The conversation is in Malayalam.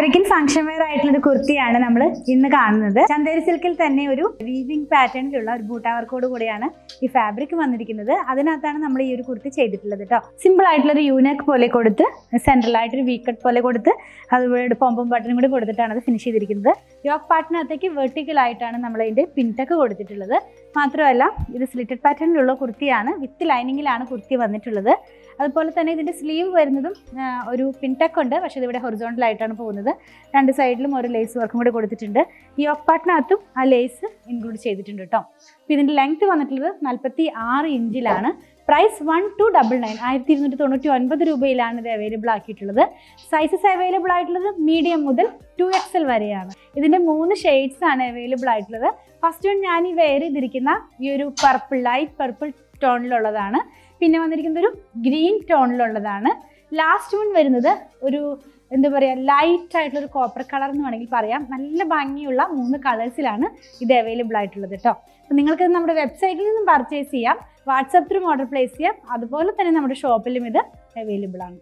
ഫാബ്രിക്കിൽ ഫംഗ്ഷൻ വെയർ ആയിട്ടുള്ള ഒരു കുർത്തിയാണ് നമ്മൾ ഇന്ന് കാണുന്നത് ചന്തേരി സിൽക്കിൽ തന്നെ ഒരു വീവിംഗ് പാറ്റേണിലുള്ള ഒരു ബൂട്ടാ വർക്കോട് കൂടിയാണ് ഈ ഫാബ്രിക് വന്നിരിക്കുന്നത് അതിനകത്താണ് നമ്മൾ ഈ ഒരു കുർത്തി ചെയ്തിട്ടുള്ളത് കേട്ടോ സിമ്പിൾ ആയിട്ടുള്ള ഒരു യൂനക്ക് പോലെ കൊടുത്ത് സെൻട്രലായിട്ട് ഒരു വീക്കട്ട് പോലെ കൊടുത്ത് അതുപോലെ പൊമ്പും ബട്ടണും കൂടി കൊടുത്തിട്ടാണ് അത് ഫിനിഷ് ചെയ്തിരിക്കുന്നത് യോക്ക് പാർട്ടിനകത്തേക്ക് വെർട്ടിക്കൽ ആയിട്ടാണ് നമ്മൾ ഇതിന്റെ പിൻടക്ക് കൊടുത്തിട്ടുള്ളത് മാത്രമല്ല ഇത് സ്ലിറ്റഡ് പാറ്റേണിലുള്ള കുർത്തിയാണ് വിത്ത് ലൈനിങ്ങിലാണ് കുർത്തി വന്നിട്ടുള്ളത് അതുപോലെ തന്നെ ഇതിന്റെ സ്ലീവ് വരുന്നതും ആ, ഒരു പിൻടക്ക് ഉണ്ട് പക്ഷേ ഇതിവിടെ ഹൊറിസോണ്ടൽ ആയിട്ടാണ് പോകുന്നത് രണ്ട് സൈഡിലും ഒരു ലേസ് വർക്കും കൂടി കൊടുത്തിട്ടുണ്ട് ഈ യോക്ക് പാർട്ടിനകത്തും ആ ലേസ് ഇൻക്ലൂഡ് ചെയ്തിട്ടുണ്ട് കേട്ടോ അപ്പോൾ ഇതിന്റെ ലെങ്ത് വന്നിട്ടുള്ളത് നാൽപ്പത്തി ആറ് ഇഞ്ചിലാണ് price one two double nine ആയിരത്തി ഇരുന്നൂറ്റി തൊണ്ണൂറ്റി ഒൻപത് രൂപയിലാണ് ഇത് അവൈലബിൾ ആക്കിയിട്ടുള്ളത് സൈസസ് അവൈലബിൾ ആയിട്ടുള്ളത് മീഡിയം മുതൽ ടു എക്സൽ വരെയാണ് ഇതിന്റെ മൂന്ന് ഷെയ്ഡ്സ് ആണ് അവൈലബിൾ ആയിട്ടുള്ളത് ഫസ്റ്റ് വൺ ഞാൻ ഈ വെയർ ചെയ്തിരിക്കുന്ന ഈ ഒരു പർപ്പിൾ ലൈറ്റ് പർപ്പിൾ ടോണിലുള്ളതാണ് പിന്നെ വന്നിരിക്കുന്നത് ഒരു ഗ്രീൻ ടോണിലുള്ളതാണ് ലാസ്റ്റ് വൺ വരുന്നത് ഒരു എന്താ പറയുക ലൈറ്റ് ആയിട്ടുള്ള ഒരു കോപ്പർ കളർ എന്ന് വേണമെങ്കിൽ പറയാം നല്ല ഭംഗിയുള്ള മൂന്ന് കളേഴ്സിലാണ് ഇത് അവൈലബിൾ ആയിട്ടുള്ളത് കേട്ടോ അപ്പോൾ നിങ്ങൾക്ക് ഇത് നമ്മുടെ വെബ്സൈറ്റിൽ നിന്നും പർച്ചേസ് ചെയ്യാം വാട്സപ്പ് ത്രൂ ഓർഡർ പ്ലേസ് ചെയ്യാം അതുപോലെ തന്നെ നമ്മുടെ ഷോപ്പിലും ഇത് അവൈലബിൾ ആണ്